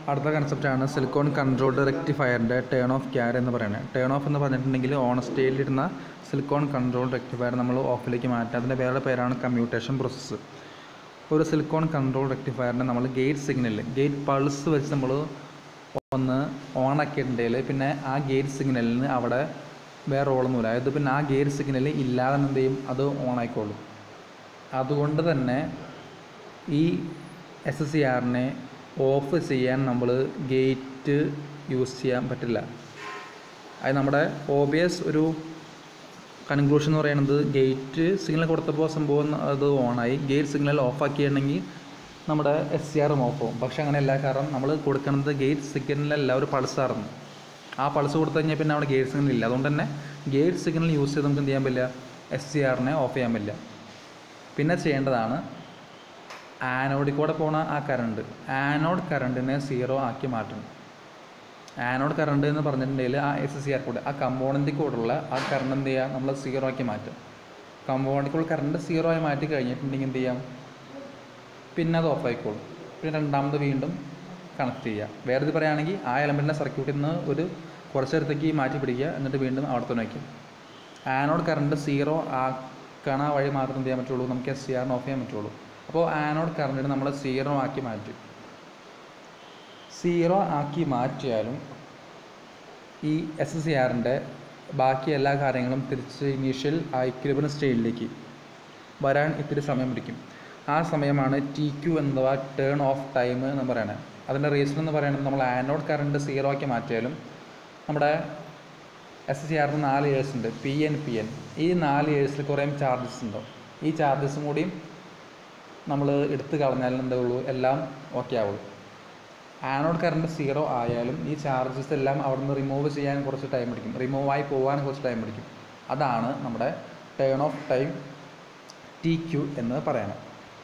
അടുത്ത കൺസെപ്റ്റാണ് silicon controlled റെക്ടിഫയറിൻ്റെ ടേൺ ഓഫ് ക്യാർ എന്ന് പറയുന്നത് ടേൺ ഓഫ് എന്ന് പറഞ്ഞിട്ടുണ്ടെങ്കിൽ ഓൺ സ്റ്റേറ്റിലിരുന്ന സിലിക്കോൺ കൺട്രോൾ റെക്ടിഫയർ നമ്മൾ ഓഫിലേക്ക് മാറ്റുക അതിൻ്റെ വേറെ പേരാണ് കമ്മ്യൂട്ടേഷൻ പ്രോസസ്സ് ഒരു സിലിക്കോൺ കൺട്രോൾ റെക്ടിഫയറിനെ നമ്മൾ ഗേറ്റ് സിഗ്നൽ ഗേറ്റ് പൾസ് വെച്ച് നമ്മൾ ഒന്ന് ഓൺ ആക്കിയിട്ടുണ്ടെങ്കിൽ പിന്നെ ആ ഗേറ്റ് സിഗ്നലിന് അവിടെ വേറെ റോളൊന്നുമില്ല അതായത് പിന്നെ ആ ഗേറ്റ് സിഗ്നൽ ഇല്ലാതെ എന്ത് ചെയ്യും അത് ഓൺ ആയിക്കോളും അതുകൊണ്ട് തന്നെ ഈ എസ് എസ് സി ആറിനെ ഓഫ് ചെയ്യാൻ നമ്മൾ ഗേറ്റ് യൂസ് ചെയ്യാൻ പറ്റില്ല അത് നമ്മുടെ ഓബിയസ് ഒരു കൺക്ലൂഷൻ എന്ന് പറയുന്നത് ഗേറ്റ് സിഗ്നൽ കൊടുത്തപ്പോൾ സംഭവം അത് ഓണായി ഗേറ്റ് സിഗ്നൽ ഓഫ് ആക്കിയിട്ടുണ്ടെങ്കിൽ നമ്മുടെ എസ് സി ആറും ഓഫ് ആവും പക്ഷെ അങ്ങനെയല്ല കാരണം നമ്മൾ കൊടുക്കുന്നത് ഗേറ്റ് സിഗ്നലല്ല ഒരു പൾസായിരുന്നു ആ പൾസ് കൊടുത്തു കഴിഞ്ഞാൽ പിന്നെ അവിടെ ഗേറ്റ് സിഗ്നൽ ഇല്ല അതുകൊണ്ട് തന്നെ ഗേറ്റ് സിഗ്നൽ യൂസ് ചെയ്ത് നമുക്ക് എന്ത് ചെയ്യാൻ പറ്റില്ല എസ് സി ആറിനെ ഓഫ് ചെയ്യാൻ പറ്റില്ല പിന്നെ ചെയ്യേണ്ടതാണ് ആനോഡിൽ കൂടെ പോണ ആ കറണ്ട് ആനോഡ് കറണ്ടിനെ സീറോ ആക്കി മാറ്റണം ആനോഡ് കറണ്ട് എന്ന് പറഞ്ഞിട്ടുണ്ടെങ്കിൽ ആ എസ് സി ആർ കൂടെ ആ കമ്പോണൻറ്റിൽ കൂടെയുള്ള ആ കറണ്ട് എന്ത് ചെയ്യുക നമ്മൾ സീറോ ആക്കി മാറ്റും കമ്പോണൻറ്റിൽ കറണ്ട് സീറോ ആയി മാറ്റി കഴിഞ്ഞിട്ടുണ്ടെങ്കിൽ എന്ത് ചെയ്യാം പിന്നെ അത് ഓഫ് ആയിക്കോളും പിന്നെ രണ്ടാമത് വീണ്ടും കണക്ട് ചെയ്യുക വേറെ ഇത് പറയുകയാണെങ്കിൽ ആ എലമെൻറ്റിനെ സർക്യൂട്ടിൽ നിന്ന് ഒരു കുറച്ച് നേരത്തേക്ക് മാറ്റി പിടിക്കുക എന്നിട്ട് വീണ്ടും അവിടെ തന്നെ വയ്ക്കും ആനോഡ് കറണ്ട് സീറോ ആക്കണ വഴി മാത്രം എന്ത് ചെയ്യാൻ പറ്റുള്ളൂ നമുക്ക് എസ് സി ആറിന് ഓഫ് ചെയ്യാൻ പറ്റുള്ളൂ അപ്പോൾ ആനോഡ് കറണ്ടിന് നമ്മൾ സീറോ ആക്കി മാറ്റും സീറോ ആക്കി മാറ്റിയാലും ഈ എസ് സി ആറിൻ്റെ ബാക്കി എല്ലാ കാര്യങ്ങളും തിരിച്ച് ഇനീഷ്യൽ ആ ഇക്വിലിബ്രിയം സ്റ്റേജിലേക്ക് വരാൻ ഇത്തിരി സമയം പിടിക്കും ആ സമയമാണ് ടി ക്യു അഥവാ ടേൺ ഓഫ് ടൈം എന്ന് പറയുന്നത് അതിൻ്റെ റീസൺ എന്ന് പറയുന്നത് നമ്മൾ ആനോഡ് കറണ്ട് സീറോ ആക്കി മാറ്റിയാലും നമ്മുടെ എസ് സി ആറിന് നാല് ഇയേഴ്സ് ഉണ്ട് പി എൻ പി എൻ ഈ നാല് ഇയേഴ്സിൽ കുറേ ചാർജസ് ഉണ്ടാവും ഈ ചാർജസും കൂടിയും നമ്മൾ എടുത്തു കളഞ്ഞാലും എന്തേ ഉള്ളൂ എല്ലാം ഓക്കെ ആവുള്ളൂ ആനോഡ് കറണ്ട് സീറോ ആയാലും ഈ ചാർജസ് എല്ലാം അവിടെ നിന്ന് റിമൂവ് ചെയ്യാൻ കുറച്ച് ടൈം പിടിക്കും റിമൂവ് ആയി പോകാൻ കുറച്ച് ടൈം പിടിക്കും അതാണ് നമ്മുടെ turn off time T Q എന്ന് പറയുന്നത്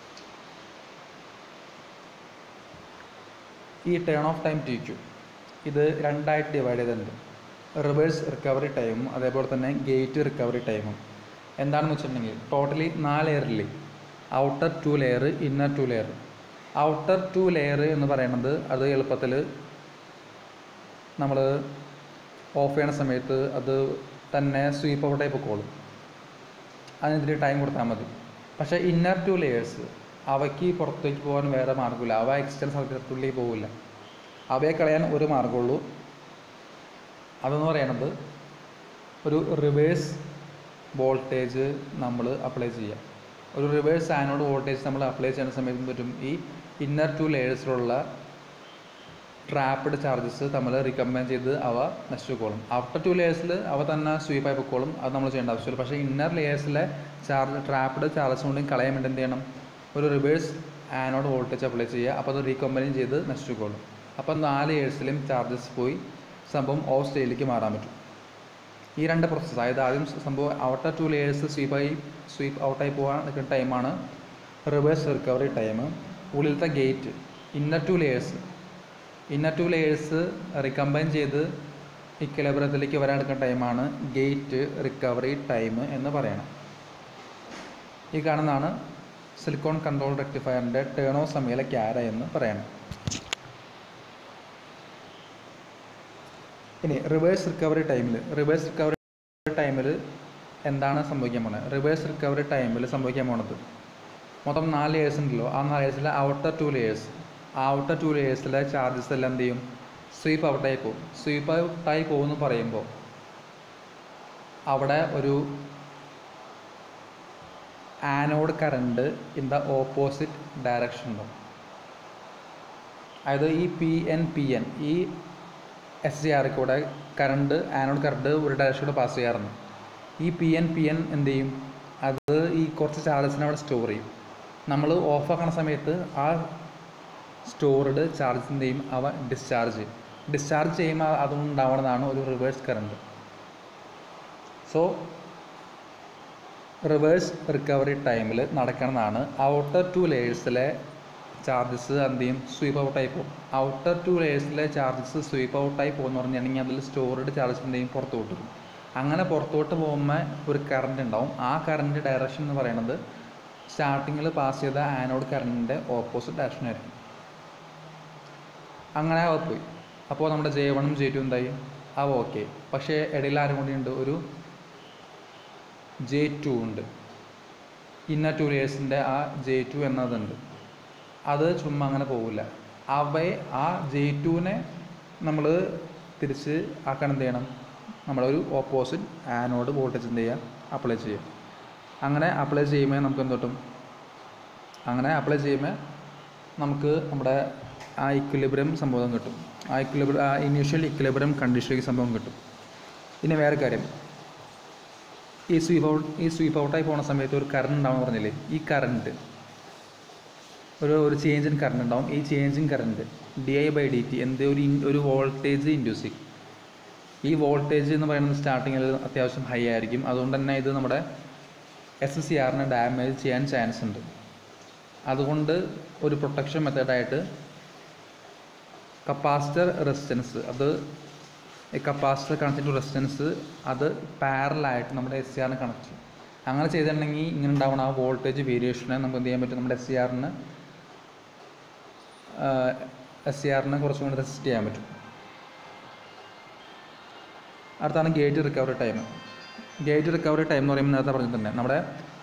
ഈ turn off time T Q ഇത് രണ്ടായിട്ട് ഡിവൈഡ് ചെയ്തിട്ടുണ്ട് റിവേഴ്സ് റിക്കവറി ടൈമും അതേപോലെ തന്നെ ഗേറ്റ് റിക്കവറി ടൈമും എന്താണെന്ന് വെച്ചിട്ടുണ്ടെങ്കിൽ ടോട്ടലി നാല് ലെയറില്ലേ outer two layer inner two layer outer two layer എന്ന് പറയുന്നത് അത് എളുപ്പത്തിൽ നമ്മൾ ഓഫ് ചെയ്യണ സമയത്ത് അത് തന്നെ സ്വീപ്പ് ഔട്ടായി പൊക്കോളും അതിനെതിരെ ടൈം കൊടുത്താൽ മതി പക്ഷേ ഇന്നർ ടു ലെയേഴ്സ് അവയ്ക്ക് പുറത്തേക്ക് പോകാൻ വേറെ മാർഗ്ഗമില്ല അവ എക്സ്റ്റൻസ് സർക്യൂട്ടിലേക്ക് പോകില്ല അവയെ കളയാൻ ഒരു മാർഗ്ഗമുള്ളൂ അതെന്ന് പറയുന്നത് ഒരു റിവേഴ്സ് വോൾട്ടേജ് നമ്മൾ അപ്ലൈ ചെയ്യുക ഒരു റിവേഴ്സ് ആനോഡ് വോൾട്ടേജ് നമ്മൾ അപ്ലൈ ചെയ്യുന്ന സമയത്ത് പറ്റും ഈ ഇന്നർ ടു ലെയേഴ്സിലുള്ള ട്രാപ്ഡ് ചാർജസ് നമ്മൾ റിക്കമ്പൈൻ ചെയ്ത് അവ നശിച്ചുക്കോളും ഔട്ടർ ടു ലെയേഴ്സിൽ അവ തന്നെ സ്വീപ്പായി പൊക്കോളും അത് നമ്മൾ ചെയ്യേണ്ട ആവശ്യമില്ല പക്ഷേ ഇന്നർ ലെയേഴ്സിലെ ചാർജ് ട്രാപ്ഡ് ചാർജസ് കൊണ്ടും കളയാൻ വേണ്ടി എന്ത് ചെയ്യണം ഒരു റിവേഴ്സ് ആനോഡ് വോൾട്ടേജ് അപ്ലൈ ചെയ്യുക അപ്പോൾ അത് റീകമ്പൈൻ ചെയ്ത് നശിച്ചുക്കോളും അപ്പോൾ നാല് ഇയേഴ്സിലും ചാർജസ് പോയി സംഭവം ഓഫ് സ്റ്റേജിലേക്ക് മാറാൻ പറ്റും ഈ രണ്ട് പ്രോസസ്സ് അതായത് ആദ്യം സംഭവം ഔട്ടർ ടു ലെയേഴ്സ് സ്വീപ്പായി സ്വീപ്പ് ഔട്ടായി പോകാൻ നിൽക്കുന്ന ടൈമാണ് റിവേഴ്സ് റിക്കവറി ടൈം ഉള്ളിലത്തെ gate inner two layers inner two layers recombine ചെയ്ത് ഇക്വലബറത്തിലേക്ക് വരാൻ എടുക്കുന്ന ടൈമാണ് ഗേറ്റ് റിക്കവറി ടൈം എന്ന് പറയണം ഈ കാണുന്നതാണ് സിലിക്കോൺ കൺട്രോൾ റെക്ടിഫയറിൻ്റെ ടേണോ സമയലെ ക്യാര എന്ന് പറയണം ഇനി റിവേഴ്സ് റിക്കവറി ടൈമിൽ റിവേഴ്സ് റിക്കവറി ടൈമിൽ എന്താണ് സംഭവിക്കാൻ പോകുന്നത് റിവേഴ്സ് റിക്കവറി ടൈമിൽ സംഭവിക്കാൻ പോണത് മൊത്തം നാല് ലെയേഴ്സ് ഉണ്ടല്ലോ ആ നാല് ലെയേഴ്സിലെ ഔട്ടർ ടു ലെയേഴ്സ് ആ ഔട്ടർ ടു ലെയേഴ്സിലെ ചാർജസ് എല്ലാം എന്ത് ചെയ്യും സ്വീപ്പ് ഔട്ടായി പോകും സ്വീപ്പ് ഔട്ടായി പോകുമെന്ന് പറയുമ്പോൾ അവിടെ ഒരു anode current in the opposite direction ഉണ്ടാവും അതായത് ഈ പി എൻ പി എൻ ഈ എസ് സി ആറിൽ കൂടെ കറണ്ട് ആനോഡ് കറണ്ട് ഒരു ഡയറക്ഷനിലൂടെ പാസ് ചെയ്യാറുണ്ട് ഈ പി എൻ പി എൻ എന്ത് ചെയ്യും അത് ഈ കുറച്ച് ചാർജസിനെ അവിടെ സ്റ്റോർ ചെയ്യും നമ്മൾ ഓഫ് ആക്കുന്ന സമയത്ത് ആ സ്റ്റോർഡ് ചാർജസ് എന്ത് ചെയ്യും അവ ഡിസ്ചാർജ് ചെയ്യും ഡിസ്ചാർജ് ചെയ്യുമ്പോൾ അതുകൊണ്ടുണ്ടാവുന്നതാണ് ഒരു reverse current so reverse recovery ടൈമിൽ നടക്കണമെന്നാണ് ഔട്ടർ ടു ലെയേഴ്സിലെ ചാർജസ് എന്ത് ചെയ്യും സ്വീപ്പ് ഔട്ടായി പോകും ഔട്ടർ ടു ലെയേഴ്സിലെ ചാർജസ് സ്വീപ്പ് ഔട്ടായി പോകുമെന്ന് പറഞ്ഞിട്ടുണ്ടെങ്കിൽ അതിൽ സ്റ്റോർഡ് ചാർജസ് എന്ത് ചെയ്യും പുറത്തോട്ട് വരും അങ്ങനെ പുറത്തോട്ട് പോകുമ്പോൾ ഒരു കറണ്ട് ഉണ്ടാവും ആ കറണ്ട് ഡയറക്ഷൻ എന്ന് പറയുന്നത് സ്റ്റാർട്ടിങ്ങിൽ പാസ് ചെയ്ത ആനോഡ് കറണ്ടിൻ്റെ ഓപ്പോസിറ്റ് ഡയറക്ഷൻ ആയിരിക്കും അങ്ങനെ അവ പോയി അപ്പോൾ നമ്മുടെ ജെ വണ്ണും ജെ ടു എന്തായി അവ ഓക്കെ പക്ഷേ ഇടയിൽ ആരും കൂടി ഉണ്ട് ഒരു ജെ ടു ഉണ്ട് ഇന്നർ ടു ലേയേഴ്സിൻ്റെ ആ ജെ ടു എന്നതുണ്ട് അത് ചുമ്മാ അങ്ങനെ പോകില്ല അവയെ ആ ജെ ടുവിനെ നമ്മൾ തിരിച്ച് ആക്കാൻ എന്ത് ചെയ്യണം നമ്മളൊരു ഓപ്പോസിറ്റ് ആനോഡ് വോൾട്ടേജ് എന്ത് ചെയ്യുക അപ്ലൈ ചെയ്യുക അങ്ങനെ അപ്ലൈ ചെയ്യുമ്പോൾ നമുക്ക് എന്ത് കിട്ടും അങ്ങനെ അപ്ലൈ ചെയ്യുമ്പോൾ നമുക്ക് നമ്മുടെ ആ ഇക്വിലിബ്രിയം സംഭവം കിട്ടും ആ ഇക്വിലിബ്രിയം ആ ഇനീഷ്യൽ ഇക്വിലിബ്രിയം കണ്ടീഷനിലേക്ക് സംഭവം കിട്ടും ഇനി വേറെ കാര്യം ഈ സ്വീപ്പ് ഔട്ട് ഈ സ്വീപ്പ് ഔട്ടായി പോകുന്ന സമയത്ത് ഒരു കറണ്ട് ഉണ്ടാവും പറഞ്ഞില്ലേ ഈ കറണ്ട് ഒരു ഒരു ചേഞ്ച് ഇൻ കറണ്ട് ഉണ്ടാവും ഈ change in current D I by D T എന്ത് ഒരു ഇൻ- ഒരു വോൾട്ടേജ് ഇൻഡ്യൂസ് ചെയ്യും ഈ വോൾട്ടേജ് എന്ന് പറയുന്നത് സ്റ്റാർട്ടിങ്ങിൽ അത്യാവശ്യം ഹൈ ആയിരിക്കും അതുകൊണ്ട് തന്നെ ഇത് നമ്മുടെ എസ് സി ആറിനെ ഡാമേജ് ചെയ്യാൻ ചാൻസ് ഉണ്ട് അതുകൊണ്ട് ഒരു പ്രൊട്ടക്ഷൻ മെത്തേഡായിട്ട് കപ്പാസിറ്റർ റെസിസ്റ്റൻസ് അത് കപ്പാസിറ്റർ കണക്ട് ടു റെസിസ്റ്റൻസ് അത് പാരലായിട്ട് നമ്മുടെ എസ് സി ആറിന് കണക്ട് ചെയ്യും അങ്ങനെ ചെയ്തിട്ടുണ്ടെങ്കിൽ ഇങ്ങനെ ഉണ്ടാവുന്ന ആ വോൾട്ടേജ് വേരിയേഷനെ നമുക്ക് എന്ത് ചെയ്യാൻ പറ്റും നമ്മുടെ എസ് സി ആറിന് എസ് സി ആറിനെ കുറച്ചും കൂടി റെസിസ്റ്റ് ചെയ്യാൻ പറ്റും അടുത്താണ് gate recovery time gate recovery time എന്ന് പറയുമ്പോൾ നേരത്തെ പറഞ്ഞിട്ടുണ്ട് നമ്മുടെ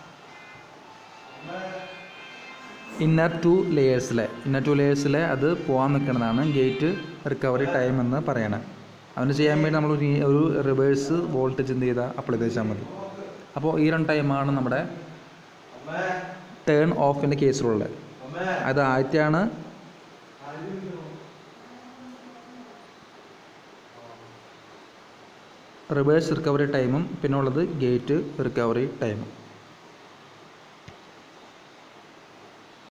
ഇന്നർ ടു ലെയേഴ്സിലെ ഇന്നർ ടു ലെയേഴ്സിലെ അത് പോകാൻ നിൽക്കുന്നതാണ് ഗേറ്റ് റിക്കവറി ടൈം എന്ന് പറയണത് അതിന് ചെയ്യാൻ വേണ്ടി നമ്മൾ ഒരു ഒരു റിവേഴ്സ് വോൾട്ടേജ് എന്ത് ചെയ്താൽ അപ്ലൈ ചെയ്താൽ മതി അപ്പോൾ ഈ രണ്ട് ടൈമാണ് നമ്മുടെ ടേൺ ഓഫിൻ്റെ കേസിലുള്ളത് അത് ആദ്യത്തെയാണ് റിവേഴ്സ് റിക്കവറി ടൈമും പിന്നെ ഉള്ളത് ഗേറ്റ് റിക്കവറി ടൈമും